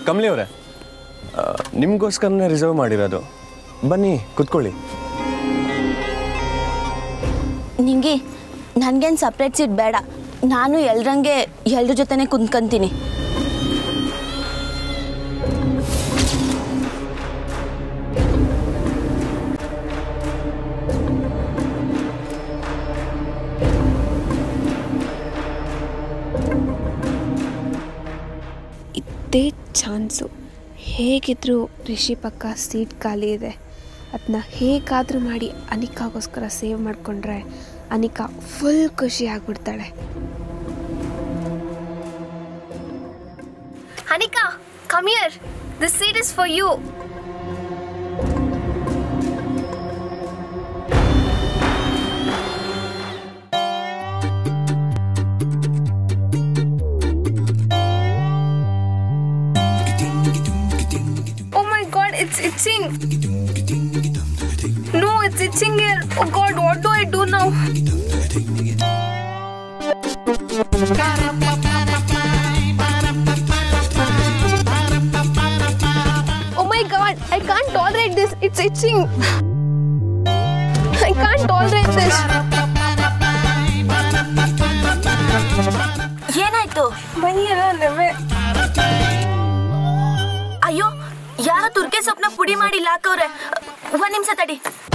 ಕಮಲಿ ಅವರೇ ನಿಮಗೋಸ್ಕರನೇ ರಿಸರ್ವ್ ಮಾಡಿರೋದು ಬನ್ನಿ ಕುತ್ಕೊಳ್ಳಿ ನಿಂಗೆ ನನಗೇನು ಸಪ್ರೇಟ್ ಸೀಟ್ ಬೇಡ ನಾನು ಎಲ್ರಂಗೆ ಎಲ್ರ ಜೊತೆನೇ ಕುಂತ್ಕೊಂತೀನಿ ಇದೇ ಚಾನ್ಸು ಹೇಗಿದ್ರೂ ರಿಷಿ ಪಕ್ಕ ಸೀಟ್ ಖಾಲಿ ಇದೆ ಅದನ್ನ ಹೇಗಾದರೂ ಮಾಡಿ ಅನಿಕಾಗೋಸ್ಕರ ಸೇವ್ ಮಾಡಿಕೊಂಡ್ರೆ ಅನಿಕಾ ಫುಲ್ ಖುಷಿ ಆಗ್ಬಿಡ್ತಾಳೆ Anika come here this seat is for you Oh my god, it's itching. No, it's itching here. Oh god, what do I do now? Oh my god, I can't tolerate this. It's itching. I can't tolerate this. ಏನಾಯ್ತು ಬನ್ನಿಯಲ್ಲ ನೆವೆ ಅಯ್ಯೋ ಯಾರೋ ತುರ್ಕೆ ಸೊಪ್ಪನ್ನ ಪುಡಿ ಮಾಡಿ ಹಾಕವ್ರೆ ಒಂದ್ ನಿಮಿಷ ತಡಿ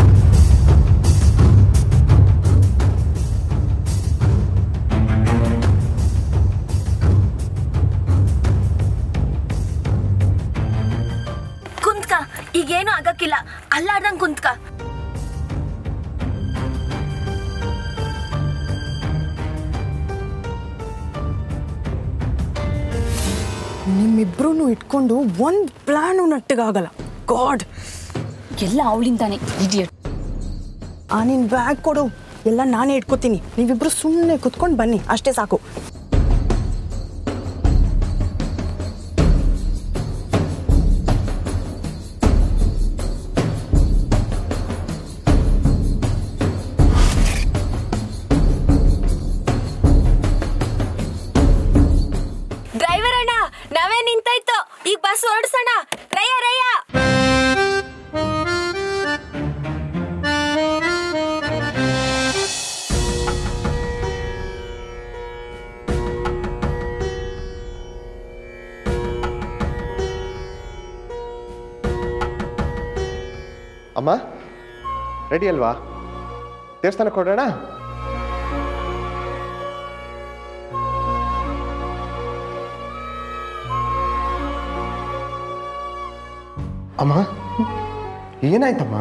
ಕುಂತ್ಕ ಈಗೇನು ಆಗಕ್ಕಿಲ್ಲ ಅಲ್ಲಾಡ್ದಂಗ್ ಕುಂತ್ಕ ನಿಮ್ಮಿಬ್ರು ಇಟ್ಕೊಂಡು ಒಂದು ಪ್ಲಾನು ನಟ್ಟಿಗಾಗಲ್ಲ ಗಾಡ್ ಎಲ್ಲ ಅವಳಿಂದಾನೆ ಇಡಿಯಟ್ ಆ ನಿನ್ ಬ್ಯಾಗ್ ಕೊಡು ಎಲ್ಲ ನಾನೇ ಇಟ್ಕೋತೀನಿ ನೀವಿಬ್ರು ಸುಮ್ಮನೆ ಕುತ್ಕೊಂಡು ಬನ್ನಿ ಅಷ್ಟೇ ಸಾಕು ಡ್ರೈವರ್ ಅಣ್ಣ ನಾವೇ ನಿಂತಾಯ್ತು ಈಗ ಬಸ್ ಓಡಿಸೋಣ ರಯ್ಯ ರಯ್ಯ ಅಮ್ಮ ರೆಡಿ ಅಲ್ವಾ ದೇವಸ್ಥಾನಕ್ಕೆ ಕೊಡೋಣ ಅಮ್ಮ ಏನಾಯ್ತಮ್ಮ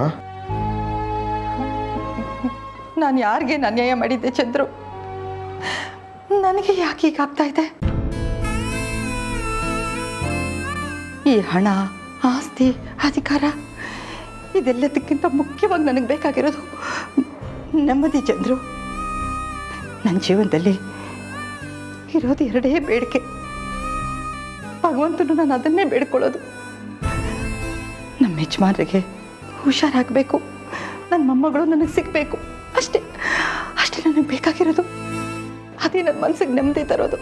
ನಾನು ಯಾರಿಗೆ ಅನ್ಯಾಯ ಮಾಡಿದ್ದೆ ಚಂದ್ರು ನನಗೆ ಯಾಕೆ ಹೀಗಾಗ್ತಾ ಇದೆ ಈ ಹಣ ಆಸ್ತಿ ಅಧಿಕಾರ ಇದೆಲ್ಲದಕ್ಕಿಂತ ಮುಖ್ಯವಾಗಿ ನನಗೆ ಬೇಕಾಗಿರೋದು ನೆಮ್ಮದಿ ಚಂದ್ರು ನನ್ನ ಜೀವನದಲ್ಲಿ ಇರೋದು ಎರಡೇ ಬೇಡಿಕೆ ಭಗವಂತನು ನಾನು ಅದನ್ನೇ ಬೇಡ್ಕೊಳ್ಳೋದು ನಮ್ಮ ಯಜಮಾನರಿಗೆ ಹುಷಾರಾಗಬೇಕು ನನ್ನ ಮೊಮ್ಮಗಳು ನನಗೆ ಸಿಗಬೇಕು ಅಷ್ಟೇ ಅಷ್ಟೇ ನನಗೆ ಬೇಕಾಗಿರೋದು ಅದೇ ನನ್ನ ಮನಸ್ಸಿಗೆ ನೆಮ್ಮದಿ ತರೋದು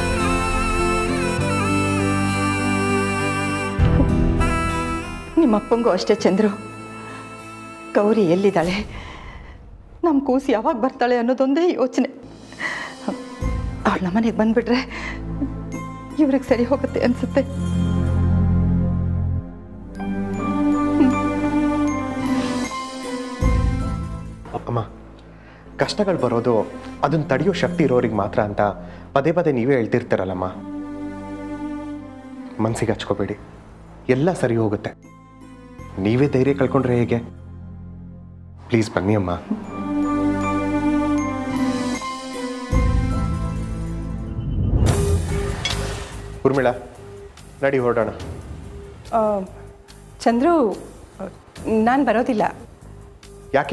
ನಿಮ್ಮ ಅಪ್ಪಂಗೂ ಅಷ್ಟೇ ಚಂದ್ರು ಗೌರಿ ಎಲ್ಲಿದ್ದಾಳೆ ನಮ್ಮ ಕೂಸು ಯಾವಾಗ ಬರ್ತಾಳೆ ಅನ್ನೋದೊಂದೇ ಯೋಚನೆ ಅವಳು ನಮ್ಮನೆಗೆ ಬಂದ್ಬಿಟ್ರೆ ಇವ್ರಿಗೆ ಸರಿ ಹೋಗುತ್ತೆ ಅನ್ಸುತ್ತೆ ಅಮ್ಮ ಕಷ್ಟಗಳು ಬರೋದು ಅದನ್ನ ತಡೆಯೋ ಶಕ್ತಿ ಇರೋರಿಗೆ ಮಾತ್ರ ಅಂತ ಪದೇ ಪದೇ ನೀವೇ ಹೇಳ್ತಿರ್ತೀರಲ್ಲಮ್ಮ ಮನ್ಸಿಗೆ ಹಚ್ಕೋಬೇಡಿ ಎಲ್ಲ ಸರಿ ಹೋಗುತ್ತೆ ನೀವೇ ಧೈರ್ಯ ಕಳ್ಕೊಂಡ್ರೆ ಹೇಗೆ ಪ್ಲೀಸ್ ಬನ್ನಿ ಅಮ್ಮ ಉರ್ಮಿಳ ನಡಿ ಹೊರಡೋಣ ಚಂದ್ರು ನಾನು ಬರೋದಿಲ್ಲ ಯಾಕೆ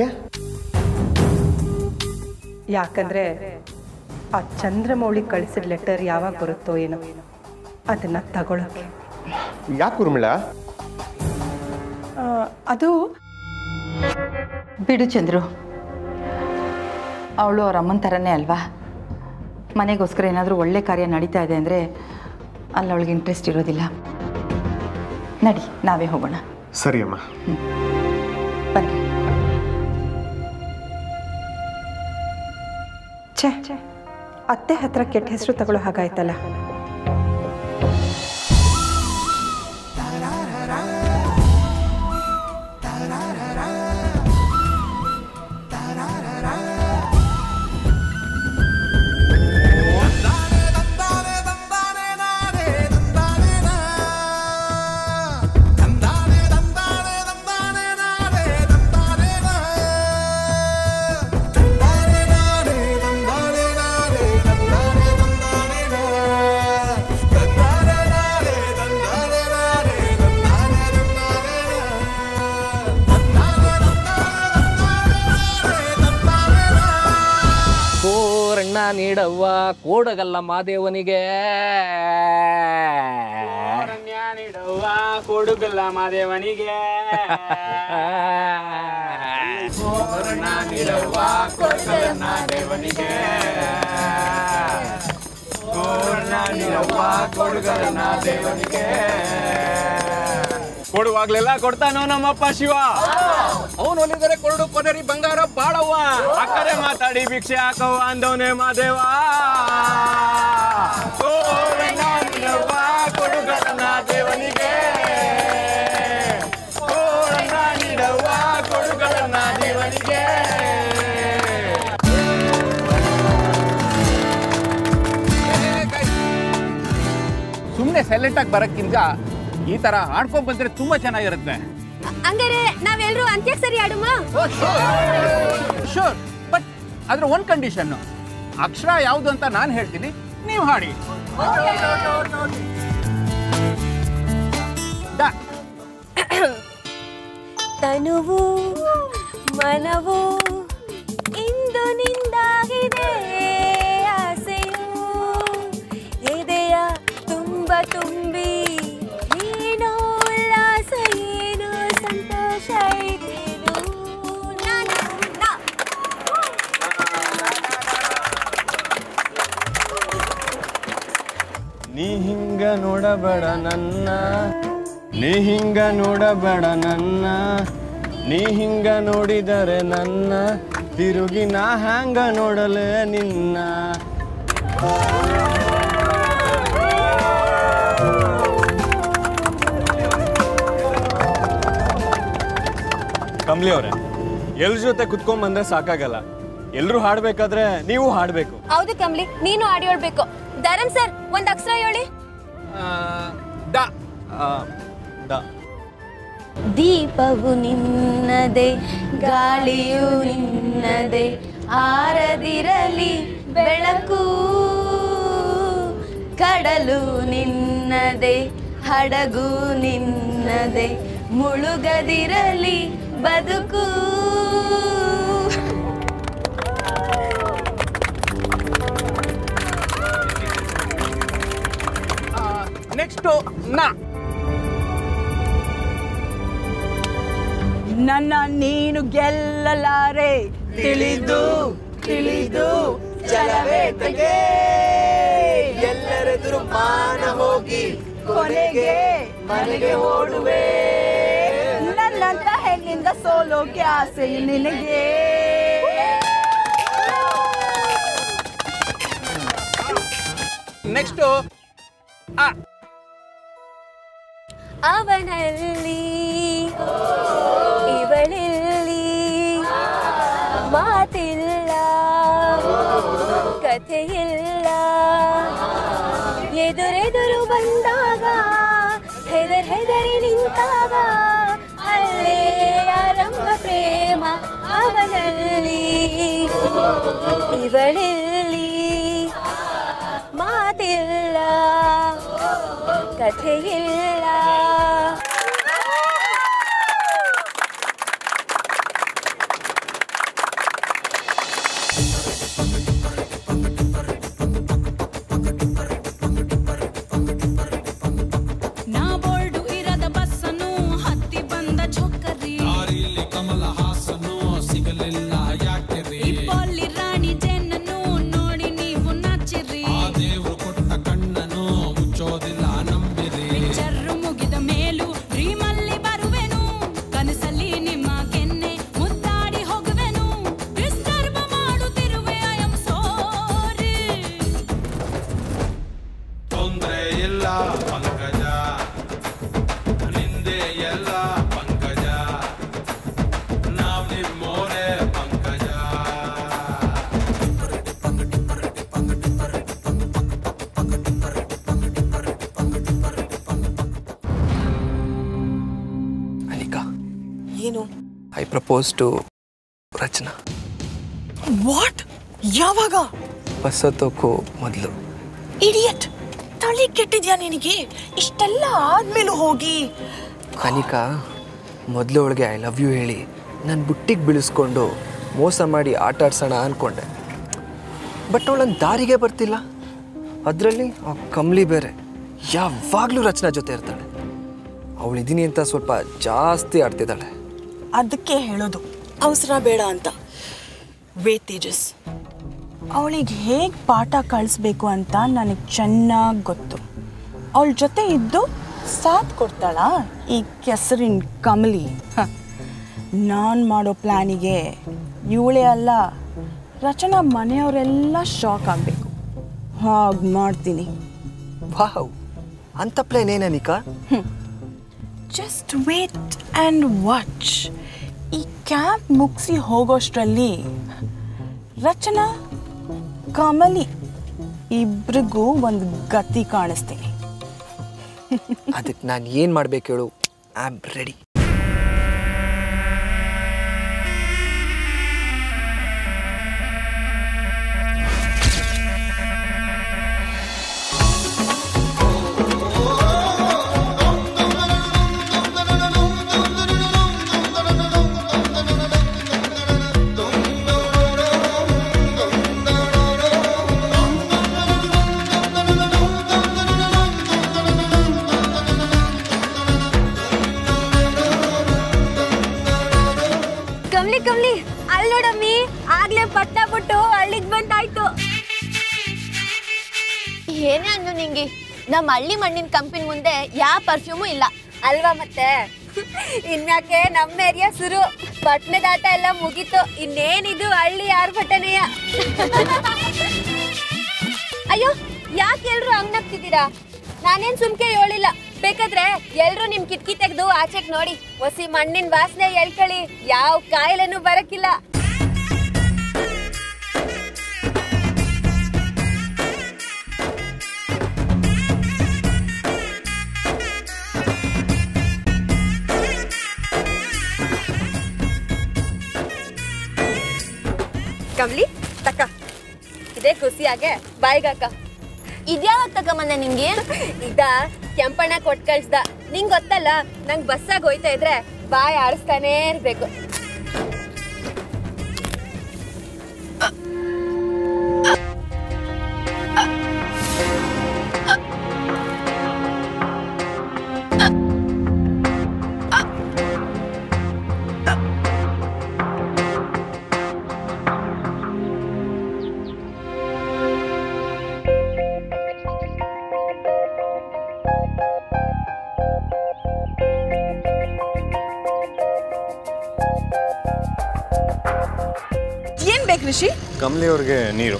ಯಾಕಂದ್ರೆ ಆ ಚಂದ್ರಮೌಳಿ ಕಳಿಸಿದ ಲೆಟರ್ ಯಾವಾಗ ಬರುತ್ತೋ ಏನೋ ಅದನ್ನ ತಗೊಳಕ್ಕೆ ಯಾಕೆ ಉರ್ಮಿಳ ಆ, ಅದು ಬಿಡು ಚಂದ್ರು ಅವಳು ಅವ್ರ ಅಮ್ಮನ ಥರನೇ ಅಲ್ವಾ ಮನೆಗೋಸ್ಕರ ಏನಾದರೂ ಒಳ್ಳೆ ಕಾರ್ಯ ನಡೀತಾ ಇದೆ ಅಂದರೆ ಅಲ್ಲಿ ಅವಳಿಗೆ ಇಂಟ್ರೆಸ್ಟ್ ಇರೋದಿಲ್ಲ ನಡಿ ನಾವೇ ಹೋಗೋಣ ಸರಿ ಅಮ್ಮ ಬನ್ನಿ ಛೇ ಅತ್ತೆ ಹತ್ರ ಕೆಟ್ಟ ಹೆಸರು ತಗೊಳ್ಳೋ ಹಾಗಾಯ್ತಲ್ಲ ಕೋರಣ್ಣ ನೀಡವ್ವ ಕೋಡಗಲ್ಲ ಮಾದೇವನಿಗೆ ನೀಡವ್ವ ಕೊಡುಗಲ್ಲ ಮಾದೇವನಿಗೆ ಕೋರಣ್ಣ ನೀಡವ್ವ ಕೊಡುಗಲ್ಲ ಮಾದೇವನಿಗೆ ಕೋರಣ್ಣ ನೀಡವ್ವ ಕೊಡುಗಲ್ಲ ದೇವನಿಗೆ ಕೊಡುವಾಗ್ಲೆಲ್ಲ ಕೊಡ್ತಾನೋ ನಮ್ಮಪ್ಪ ಶಿವ ಅವನು ಒಲಿದರೆ ಕೊರಡು ಕೊದರಿ ಬಂಗಾರ ಬಾಳವ್ವ ಅಕ್ಕರೆ ಮಾತಾಡಿ ಭಿಕ್ಷೆ ಹಾಕವ್ವ ಅಂದವನೇ ಮಾದೇವ ಕೋರಣ್ಣ ನೀಡವ್ವ ಕೊಡುಗಲ್ಲ ದೇವನಿಗೆ ಕೋರಣ್ಣ ನೀಡವ್ವ ಕೊಡುಗಲ್ಲ ದೇವನಿಗೆ ಸುಮ್ಮನೆ ಸೈಲೆಂಟಾಗಿ ಬರೋಕ್ಕಿಂತ ಈ ಥರ ಆಡ್ಕೊಂಡ್ ಬಂದ್ರೆ ತುಂಬ ಚೆನ್ನಾಗಿರುತ್ತೆ ಹಂಗಾರೆ ನಾವೆಲ್ಲರೂ ಅಂತ್ಯಾಕ್ಷರಿ ಆಡುಮ ಶೋರ್ ಬಟ್ ಅದ್ರ ಒಂದು ಕಂಡೀಷನ್ನು ಅಕ್ಷರ ಯಾವುದು ಅಂತ ನಾನು ಹೇಳ್ತೀನಿ ನೀವು ಹಾಡಿ ದ ತನುವು ಮನವು ಇಂದು ನಿಂದಾಗಿದೆ ಆಸೆಯು ಎದೆಯ ತುಂಬ ತುಂಬಿ ಏನೋ ಉಲ್ಲಾಸ ಏನೋ ಸಂತೋಷ ಇದೇನು ನಾನು ನಾ ನೀ ಹಿಂಗ ನೋಡಬೇಡ ನನ್ನ ನೀ ಹಿಂಗ ನೋಡಬೇಡ ನನ್ನ ನೀ ಹಿಂಗ ನೋಡಿದರೆ ನನ್ನ ತಿರುಗಿ ನಾ ಹ್ಯಾಂಗ ನೋಡಲೆ ನಿನ್ನ ಕಮ್ಲಿ ಅವ್ರೆ ಎಲ್ರ ಜೊತೆ ಕುತ್ಕೊಂಡ್ ಬಂದ್ರೆ ಸಾಕಾಗಲ್ಲ ಎಲ್ರು ಹಾಡ್ಬೇಕಾದ್ರೆ ನೀವು ಹಾಡ್ಬೇಕು ಹೌದು ಕಮ್ಲಿ ನೀನು ಆಡಿ ಹೇಳ್ಬೇಕು ಧರಮ್ ಸರ್ ಒಂದ್ ಅಕ್ಷರ ಹೇಳಿ ದ ಆ, ದ ದೀಪವು ನಿನ್ನದೆ ಗಾಳಿಯು ನಿನ್ನದೆ ಆರದಿರಲಿ ಬೆಳಕು ಕಡಲು ನಿನ್ನದೆ ಹಡಗು ನಿನ್ನದೆ ಮುಳುಗದಿರಲಿ ಬದುಕು ನೆಕ್ಸ್ಟು ನಾ ನನ್ನ ನೀನು ಗೆಲ್ಲಲಾರೆ ತಿಳಿದು ತಿಳಿದು ಜಲವೇಟಗೆ ಎಲ್ಲರೆದುರು ಮಾನ ಹೋಗಿ ಕೊನೆಗೆ ಮನೆಗೆ ಓಡುವೆ ನನ್ನಂತ ಹೆಣ್ಣಿಂದ ಸೋಲೋಕೆ ಆಸೆ ನಿನಗೆ ನೆಕ್ಸ್ಟು ಆ ಅವನಲ್ಲಿ ಇವಳಲ್ಲಿ ಮಾತಿಲ್ಲ ಕಥೆಯಿಲ್ಲ ಎದುರೆದುರು ಬಂದಾಗ ಹೆದರ್ ಹೆದರಿ ನಿಂತಾಗ ಅಲ್ಲೇ ಆರಂಭ ಪ್ರೇಮ ಅವನಲ್ಲಿ ಇವಳಲ್ಲಿ ಮಾತಿಲ್ಲ ಕಥೆಯಿಲ್ಲ ನಾ ಬೋರ್ಡು ಇರದ ಬಸ್ಸನ್ನು ಹತ್ತಿ ಬಂದ ಚೊಕ್ಕರಿ ಕಮಲ ಹಾಸನು ಸಿಗಲಿಲ್ಲ ಯಾಕೆ ರೀ ಇಪ್ಪಲ್ಲಿ ರಾಣಿ ಜೆನ್ನನ್ನು ನೋಡಿ ನೀವು ನಾಚಿರಿ ಆ ದೇವ್ರು ಕೊಟ್ಟ ಕಣ್ಣನು ಮುಚ್ಚೋದಿಲ್ಲ ನಂಬಿರಿ ಪಿಕ್ಚರ್ ಮುಗಿದ ಮೇಲೂ ಪ್ರಪೋಸ್ ಟು ರಚನಾ ವಾಟ್ ಯಾವಾಗ ಬಸ್ಸತ್ತೋಕ್ಕೂ ಮೊದಲು ಇಡಿಯಟ್ ತಳಿ ಕೆಟ್ಟಿದ್ಯಾ ನಿನಗೆ ಇಷ್ಟೆಲ್ಲ ಆದ್ಮೇಲೂ ಹೋಗಿ ಅನಿಕಾ ಮೊದಲು ಅವಳಿಗೆ ಐ ಲವ್ ಯು ಹೇಳಿ ನಾನು ಬುಟ್ಟಿಗೆ ಬೀಳಿಸ್ಕೊಂಡು ಮೋಸ ಮಾಡಿ ಆಟ ಆಡ್ಸೋಣ ಅಂದ್ಕೊಂಡೆ ಬಟ್ ಅವಳು ನನ್ನ ದಾರಿಗೆ ಬರ್ತಿಲ್ಲ ಅದರಲ್ಲಿ ಆ ಕಮ್ಲಿ ಬೇರೆ ಯಾವಾಗಲೂ ರಚನಾ ಜೊತೆ ಇರ್ತಾಳೆ ಅವಳಿದ್ದೀನಿ ಅಂತ ಸ್ವಲ್ಪ ಜಾಸ್ತಿ ಆಡ್ತಿದ್ದಾಳೆ ಅದಕ್ಕೆ ಹೇಳೋದು ಅವಸರ ಬೇಡ ಅಂತ ವೇ ತೇಜಸ್ ಅವಳಿಗೆ ಹೇಗೆ ಪಾಠ ಕಳಿಸ್ಬೇಕು ಅಂತ ನನಗೆ ಚೆನ್ನಾಗಿ ಗೊತ್ತು ಅವಳ ಜೊತೆ ಇದ್ದು ಸಾಥ್ ಕೊಡ್ತಾಳ ಈ ಕೆಸರಿನ ಕಮಲಿ ನಾನು ಮಾಡೋ ಪ್ಲ್ಯಾನಿಗೆ ಇವಳೇ ಅಲ್ಲ ರಚನಾ ಮನೆಯವರೆಲ್ಲ ಶಾಕ್ ಆಗಬೇಕು ಹಾಗೆ ಮಾಡ್ತೀನಿ ವಾವ್ ಅಂತ ಪ್ಲೇನ್ ಏನನಿಕಾ ಜಸ್ಟ್ ವೇಟ್ ಆ್ಯಂಡ್ ವಾಚ್ ಈ ಕ್ಯಾಂಪ್ ಮುಗಿಸಿ ಹೋಗೋಷ್ಟರಲ್ಲಿ ರಚನಾ ಕಮಲಿ ಇಬ್ರಿಗೂ ಒಂದು ಗತಿ ಕಾಣಿಸ್ತೀನಿ ಅದಕ್ಕೆ ನಾನು ಏನು ಮಾಡ್ಬೇಕು ಹೇಳು I am ready Kamli Kamli ಅಲ್ಲಿ ನೋಡಮ್ಮಿ ಆಗ್ಲೇ ಪಟ್ಟ ಬಿಟ್ಟು ಹಳ್ಳಿಗ್ ಬಂದಾಯ್ತು ಏನೇ ಅನ್ನು ನಿಂಗೆ ನಮ್ಮ ಹಳ್ಳಿ ಮಣ್ಣಿನ ಕಂಪಿನ ಮುಂದೆ ಯಾವ ಪರ್ಫ್ಯೂಮು ಇಲ್ಲ ಅಲ್ವಾ ಮತ್ತೆ ಇನ್ಯಾಕೆ ನಮ್ಮ ಏರಿಯಾ ಸುರು ಪಟ್ನದಾಟ ಎಲ್ಲ ಮುಗೀತು ಇನ್ನೇನಿದು ಹಳ್ಳಿ ಆರ್ಭಟನೆಯ ಅಯ್ಯೋ ಯಾಕೆ ಎಲ್ರು ಹಂಗ್ನಾಗ್ತಿದ್ದೀರಾ ನಾನೇನ್ ಸುಮ್ಕೆ ಹೇಳಿಲ್ಲ ಬೇಕಾದ್ರೆ ಎಲ್ರು ನಿಮ್ ಕಿಟಕಿ ತೆಗೆದು ಆಚೆಗ್ ನೋಡಿ ಹೊಸಿ ಮಣ್ಣಿನ ವಾಸನೆ ಎಳ್ಕಳಿ ಯಾವ ಕಾಯಿಲೆನೂ ಬರಕಿಲ್ಲ ಕಮ್ಲಿ ತಕ್ಕ ಇದೇ ಖುಷಿಯಾಗೆ ಬಾಯಿಗಾಕ ಇದ್ಯಾವಾಗ ತಗೊಂಬಂದೆ ನಿಂಗೆ ಇದ ಕೆಂಪಣ್ಣ ಕೊಟ್ ಕಳ್ಸ್ದ ನಿಂಗ್ ಗೊತ್ತಲ್ಲ ನಂಗ್ ಬಸ್ಸಾಗ ಹೋಯ್ತಾ ಇದ್ರೆ ಬಾಯ್ ಆಡಿಸ್ತಾನೇ ಇರ್ಬೇಕು ಏನ್ ಬೇಕು ರಿಷಿ ಕಮಲಿ ಅವ್ರಿಗೆ ನೀರು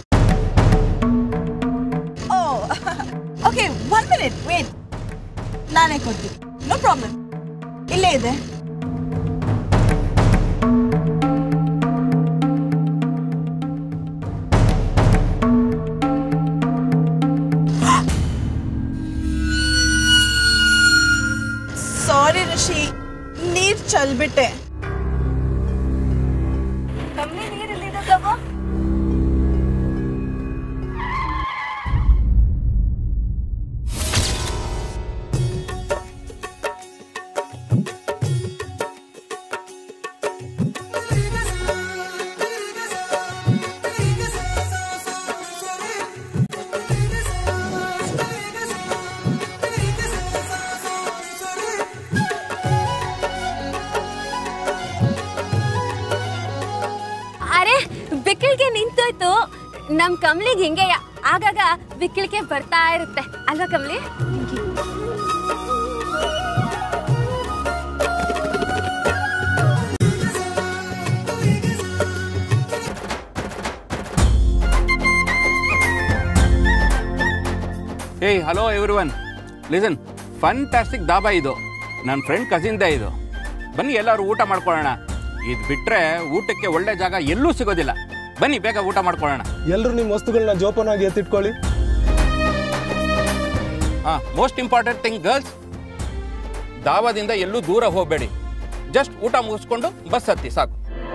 oh okay one minute wait ನಾನೇ ಕೊಡ್ತೀನಿ ನೋ ಪ್ರಾಬ್ಲಮ್ ಇಲ್ಲೇ ಇದೆ ಸಾರಿ ರಿಷಿ ನೀರ್ ಚಲ್ಬಿಟ್ಟೆ ಕಮ್ಮಿ ನೀರಿಲ್ಲಿದೆ ತಗೋ ಅರೆ ಬಿಕ್ಕಳಿಗೆ ನಿಂತೋಯ್ತು ನಮ್ ಕಮ್ಲಿಗ್ ಹಿಂಗೆ ಆಗಾಗ ಬಿಕ್ಕಳಿಗೆ ಬರ್ತಾ ಇರುತ್ತೆ ಅಲ್ವಾ ಕಮ್ಲಿ ಏಯ್ hello everyone listen fantastic dhaba ಇದು ನನ್ನ ಫ್ರೆಂಡ್ ಕಸಿನ್ದೇ ಇದು ಬನ್ನಿ ಎಲ್ಲರೂ ಊಟ ಮಾಡ್ಕೊಳ್ಳೋಣ ಇದು ಬಿಟ್ಟರೆ ಊಟಕ್ಕೆ ಒಳ್ಳೆ ಜಾಗ ಎಲ್ಲೂ ಸಿಗೋದಿಲ್ಲ ಬನ್ನಿ ಬೇಗ ಊಟ ಮಾಡ್ಕೊಳ್ಳೋಣ ಎಲ್ಲರೂ ನಿಮ್ಮ ವಸ್ತುಗಳನ್ನ ಜೋಪಾನವಾಗಿ ಎತ್ತಿಟ್ಕೊಳ್ಳಿ ಹಾಂ ಮೋಸ್ಟ್ ಇಂಪಾರ್ಟೆಂಟ್ ಥಿಂಗ್ ಗರ್ಲ್ಸ್ ದಾವಾದಿಂದ ಎಲ್ಲೂ ದೂರ ಹೋಗಬೇಡಿ ಜಸ್ಟ್ ಊಟ ಮುಗಿಸ್ಕೊಂಡು ಬಸ್ ಹತ್ತಿ ಸಾಕು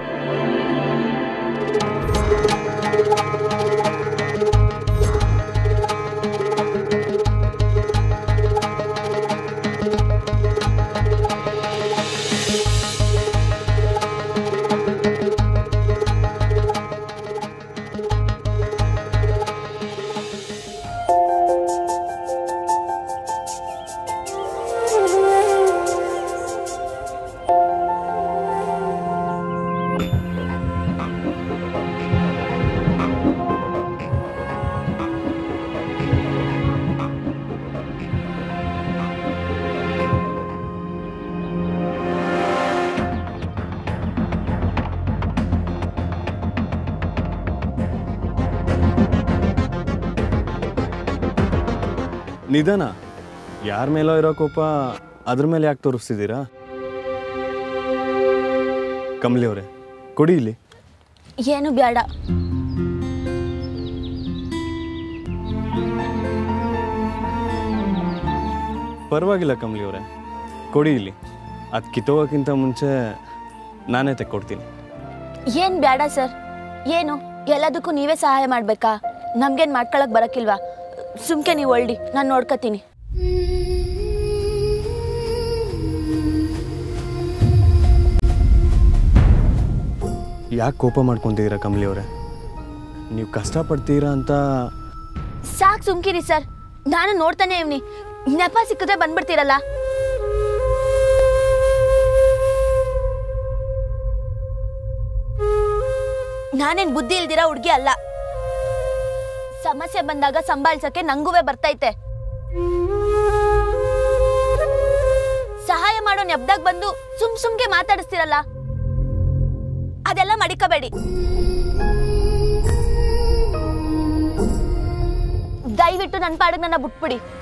ನಿಧಾನ ಯಾರ ಮೇಲೋ ಇರೋ ಕೋಪ ಅದ್ರ ಮೇಲೆ ಯಾಕೆ ತೋರಿಸ್ತಿದ್ದೀರಾ ಕಮಲಿ ಅವರೇ ಕೊಡಿ ಇಲ್ಲಿ ಏನು ಬೇಡ ಪರವಾಗಿಲ್ಲ ಕಮಲಿ ಅವರೇ ಕೊಡಿ ಇಲ್ಲಿ ಅದು ಕಿತ್ತೋಗೋಕ್ಕಿಂತ ಮುಂಚೆ ನಾನೇ ತೆಕ್ಕೊಡ್ತೀನಿ ಏನು ಬೇಡ ಸರ್ ಏನು ಎಲ್ಲದಕ್ಕೂ ನೀವೇ ಸಹಾಯ ಮಾಡಬೇಕಾ ನಮ್ಗೇನು ಮಾಡ್ಕೊಳಕ್ ಬರಕ್ಕಿಲ್ವಾ ಸುಮ್ಕೆ ನೀವು ಒಳ್ಳಿ ನಾನು ನೋಡ್ಕೊತೀನಿ ಯಾಕೆ ಕೋಪ ಮಾಡ್ಕೊತಿದ್ದೀರಾ ಕಮಲಿ ಅವರೇ ನೀವು ಕಷ್ಟಪಡ್ತೀರಾ ಅಂತ ಸಾಕು ಸುಮ್ಕಿರಿ ಸರ್ ನಾನು ನೋಡ್ತಾನೆ ಇವ್ನಿ ನೆಪ ಸಿಕ್ಕಿದ್ರೆ ಬಂದ್ಬಿಡ್ತೀರಲ್ಲ ನಾನೇನ್ ಬುದ್ಧಿ ಇಲ್ದಿರ ಹುಡ್ಗಿ ಅಲ್ಲ ಸಮಸ್ಯೆ ಬಂದಾಗ ಸಂಭಾಳ್ಸಕ್ಕೆ ನಂಗುವೆ ಬರ್ತೈತೆ ಸಹಾಯ ಮಾಡೋ ನೆಬ್ದಾಗ ಬಂದು ಸುಮ್ ಸುಮ್ಗೆ ಮಾತಾಡಿಸ್ತಿರಲ್ಲ ಅದೆಲ್ಲ ಮಡಿಕಬೇಡಿ ದಯವಿಟ್ಟು ನನ್ನ ಪಾಡಿಗೆ ನನ್ನ ಬಿಟ್ಬಿಡಿ